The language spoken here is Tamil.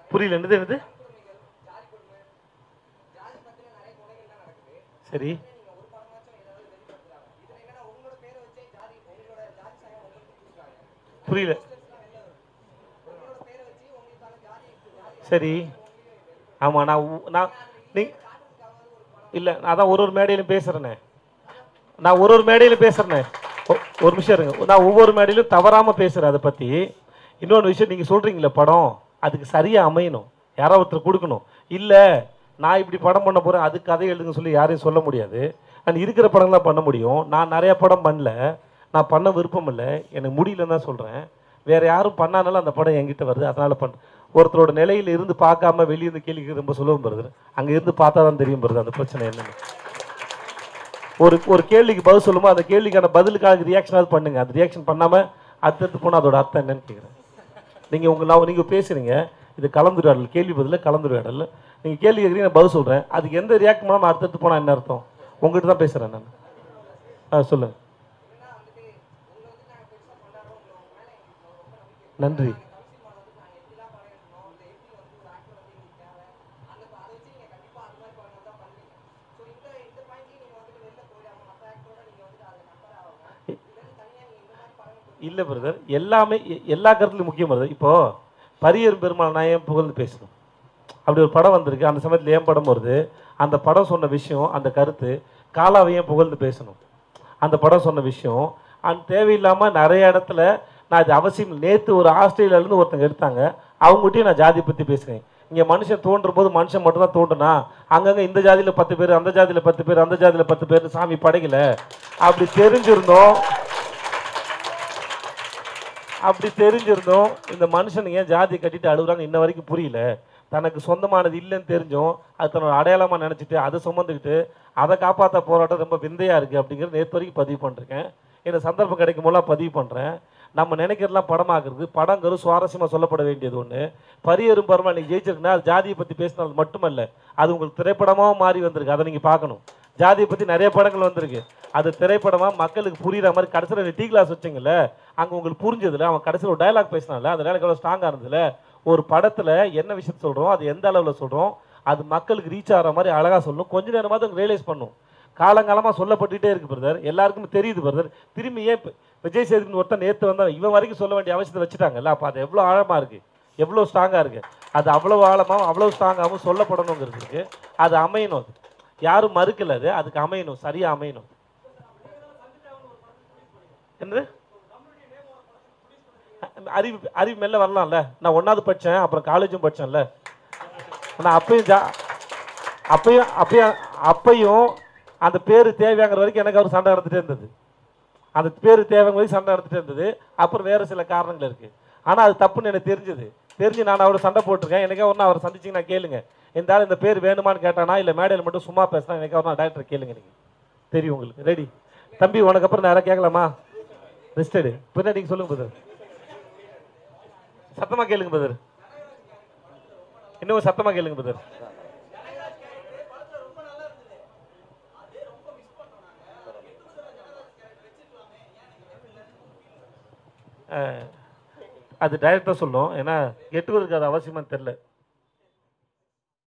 புரியல என்னது என்னது சரி புரியல சரி ஆமாம் நான் உ- நான் நீ இல்லை நான் அதான் ஒரு ஒரு மேடையிலும் பேசுகிறேனே நான் ஒரு ஒரு மேடையிலும் பேசுகிறேனே ஒரு நிமிஷம் இருங்க நான் ஒவ்வொரு மேடையிலும் தவறாமல் பேசுகிறேன் அதை பற்றி இன்னொன்று விஷயம் நீங்கள் சொல்கிறீங்களே படம் அதுக்கு சரியாக அமையணும் யாரோ ஒருத்தர் கொடுக்கணும் இல்லை நான் இப்படி படம் பண்ண போகிறேன் அதுக்கு கதை எழுதுங்க சொல்லி யாரையும் சொல்ல முடியாது நான் இருக்கிற படம் தான் பண்ண முடியும் நான் நிறைய படம் பண்ணல நான் பண்ண விருப்பம் இல்லை எனக்கு முடியலன்னு தான் சொல்கிறேன் வேற யாரும் பண்ணானாலும் அந்த படம் என்கிட்ட வருது அதனால பண்ண ஒருத்தரோட நிலையில இருந்து பார்க்காம வெளியே இருந்து கேள்வி ரொம்ப சுலபம் வருது அங்கே இருந்து பார்த்தா தான் தெரியும் வருது அந்த பிரச்சனை என்னன்னு ஒரு ஒரு கேள்விக்கு பதில் சொல்லும்போது அந்த கேள்விக்கான பதிலுக்காக ரியாக்ஷனாவது பண்ணுங்க அந்த ரியாக்ஷன் பண்ணாம அடுத்தடுத்து போனால் அதோட அர்த்தம் என்னன்னு கேட்குறேன் நீங்கள் உங்க நான் நீங்கள் பேசுறீங்க இது கலந்துரையாடல் கேள்வி பதில் கலந்துரையாடல் நீங்கள் கேள்வி கேட்குறீங்க நான் பதில் சொல்கிறேன் அதுக்கு எந்த ரியாக்ட் பண்ணாமல் அடுத்தடுத்து போனால் என்ன அர்த்தம் உங்ககிட்ட தான் பேசுகிறேன் நான் ஆ சொல்லுங்க நன்றி இல்லை பிரதர் எல்லாமே எ- எல்லா கருத்துலையும் முக்கியம் பிரதர் இப்போ பரியர் பெருமாள் நான் ஏன் புகழ்ந்து பேசணும் அப்படி ஒரு படம் வந்திருக்கு அந்த சமயத்தில் ஏன் படம் வருது அந்த படம் சொன்ன விஷயம் அந்த கருத்து காலாவை ஏன் புகழ்ந்து பேசணும் அந்த படம் சொன்ன விஷயம் அந்த தேவையில்லாமல் நிறைய இடத்துல நான் இது அவசியம் நேற்று ஒரு ஆஸ்திரேலியாவிலேருந்து ஒருத்தங்க எடுத்தாங்க அவங்ககிட்டயும் நான் ஜாதி பற்றி பேசுகிறேன் இங்கே மனுஷன் தோன்றும் போது மனுஷன் மட்டும் தான் தோன்றுனா அங்கங்கே இந்த ஜாதியில் பத்து பேர் அந்த ஜாதியில் பத்து பேர் அந்த ஜாதியில் பத்து பேர் சாமி படைக்கல அப்படி தெரிஞ்சிருந்தோம் அப்படி தெரிஞ்சிருந்தோம் இந்த மனுஷன் ஏன் ஜாதி கட்டிட்டு அழுகுறாங்க இன்ன வரைக்கும் புரியல தனக்கு சொந்தமானது இல்லைன்னு தெரிஞ்சும் அது தன்னோட அடையாளமாக நினச்சிட்டு அதை சுமந்துக்கிட்டு அதை காப்பாற்ற போராட்டம் ரொம்ப விந்தையா இருக்குது அப்படிங்கிறது நேற்று வரைக்கும் பதிவு பண்ணிருக்கேன் எனக்கு சந்தர்ப்பம் கிடைக்கும் போதெல்லாம் பதிவு பண்ணுறேன் நம்ம நினைக்கிறதெல்லாம் படமாக்குறது படங்கிறது சுவாரஸ்யமாக சொல்லப்பட வேண்டியது ஒன்று பரியரும் பரமா நீங்கள் ஜெயிச்சிருக்குன்னா அது ஜாதியை பற்றி பேசினது மட்டுமல்ல அது உங்களுக்கு திரைப்படமாக மாறி வந்திருக்கு அதை நீங்கள் பார்க்கணும் ஜாதியை பற்றி நிறைய படங்கள் வந்திருக்கு அது திரைப்படமாக மக்களுக்கு புரியுற மாதிரி கடைசியில் டீ கிளாஸ் வச்சிங்கல்ல அங்கே உங்களுக்கு புரிஞ்சதுல அவன் கடைசியில் ஒரு டயலாக் பேசினால அந்த டயலாக் எவ்வளோ ஸ்ட்ராங்காக இருந்ததுல ஒரு படத்தில் என்ன விஷயத்த சொல்கிறோம் அது எந்த அளவில் சொல்கிறோம் அது மக்களுக்கு ரீச் ஆகிற மாதிரி அழகாக சொல்லணும் கொஞ்ச நேரமாவது ரியலைஸ் பண்ணும் காலங்காலமாக சொல்லப்பட்டுட்டே இருக்கு பிரதர் எல்லாருக்குமே தெரியுது பிரதர் திரும்பி ஏன் இப்ப விஜய் சேதுபதி ஒருத்தன் நேற்று வந்தான் இவன் வரைக்கும் சொல்ல வேண்டிய அவசியத்தை வச்சுட்டாங்கல்ல அப்போ அது எவ்வளோ ஆழமாக இருக்குது எவ்வளோ ஸ்ட்ராங்காக இருக்குது அது அவ்வளோ ஆழமாகவும் அவ்வளோ ஸ்ட்ராங்காகவும் சொல்லப்படணுங்கிறது இருக்கு அது அமையணும் அது யாரும் மறுக்கல அது அதுக்கு அமையணும் சரியாக அமையணும் என்னது அறிவு அறிவு மெல்ல வரலாம்ல நான் ஒன்றாவது படித்தேன் அப்புறம் காலேஜும் படித்தேன்ல நான் அப்பயும் ஜா அப்பயும் அப்பயும் அப்பயும் அந்த பேர் தேவையாங்கிற வரைக்கும் எனக்கு அவர் சண்டை நடந்துட்டே இருந்தது அந்த பேர் தேவைங்கிற வரைக்கும் சண்டை நடந்துட்டே இருந்தது அப்புறம் வேறு சில காரணங்கள் இருக்குது ஆனால் அது தப்புன்னு எனக்கு தெரிஞ்சது தெரிஞ்சு நான் அவரை சண்டை போட்டிருக்கேன் எனக்கே ஒன்று அவரை சந்திச்சிங்கன்னா கேளுங்க இந்த ஆள் இந்த பேர் வேணுமான்னு கேட்டானா இல்லை மேடையில் மட்டும் சும்மா பேசினா எனக்கே ஒரு டாக்டர் கேளுங்க நீங்கள் தெரியும் உங்களுக்கு ரெடி தம்பி உனக்கு அப்புறம் நான் யாராவது கேட்கலாமா ரெஸ்டடு பின்னாடி நீங்கள் சொல்லுங்க பிரதர் சத்தமாக கேளுங்க பிரதர் இன்னும் சத்தமாக கேளுங்க பிரதர் அது டைரக்டாக சொல்லும் ஏன்னா எட்டுவருக்கு அது அவசியமாக தெரில